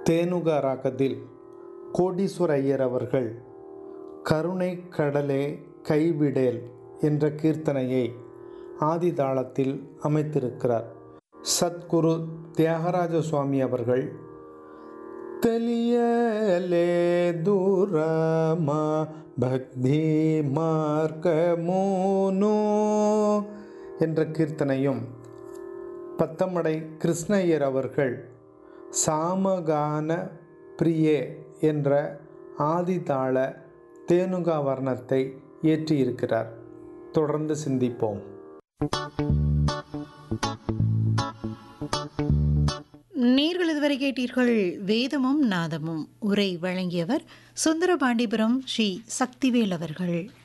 தேனுகா ராகத்தில் கோடீஸ்வர ஐயர் அவர்கள் கருணை கடலே கைவிடேல் என்ற கீர்த்தனையை ஆதி தாளத்தில் அமைத்திருக்கிறார் சத்குரு தியாகராஜ சுவாமி அவர்கள் తెలియలే దూరమా பக்தி மார்க்கமோனோ என்ற கீர்த்தனையும் பத்தமடை கிருஷ்ணய்யர் அவர்கள் சாமகான பிரியே என்ற ஆதிதாள தேனுகா வர்ணத்தை இயற்றியிருக்கிறார் தொடர்ந்து சிந்திப்போம் நேர்கள் இதுவரை கேட்டீர்கள் வேதமும் நாதமும் உரை வழங்கியவர் சுந்தரபாண்டிபுரம் ஸ்ரீ சக்திவேல் அவர்கள்